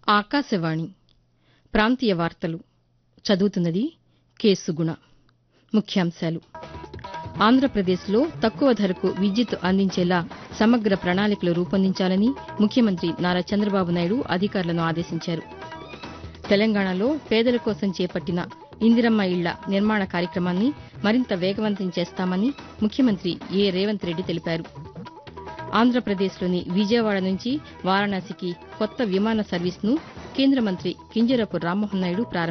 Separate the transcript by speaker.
Speaker 1: ఆకాశవాణి ప్రాంతీయ వార్తలు చదువుతున్నది కె సుగుణ ముఖ్యాంశాలు ఆంధ్రప్రదేశ్లో తక్కువ ధరకు విద్యుత్ అందించేలా సమగ్ర ప్రణాళికలు రూపొందించాలని ముఖ్యమంత్రి నారా చంద్రబాబు నాయుడు అధికారులను ఆదేశించారు తెలంగాణలో పేదల కోసం చేపట్టిన ఇందిరమ్మ ఇళ్ల నిర్మాణ కార్యక్రమాన్ని మరింత వేగవంతం చేస్తామని ముఖ్యమంత్రి ఏ రేవంత్ రెడ్డి తెలిపారు ఆంధ్రప్రదేశ్లోని విజయవాడ నుంచి వారణాసికి కొత్త విమాన సర్వీసును కేంద్ర మంత్రి కింజరాపు రామ్మోహన్ నాయుడు ప్రారంభించారు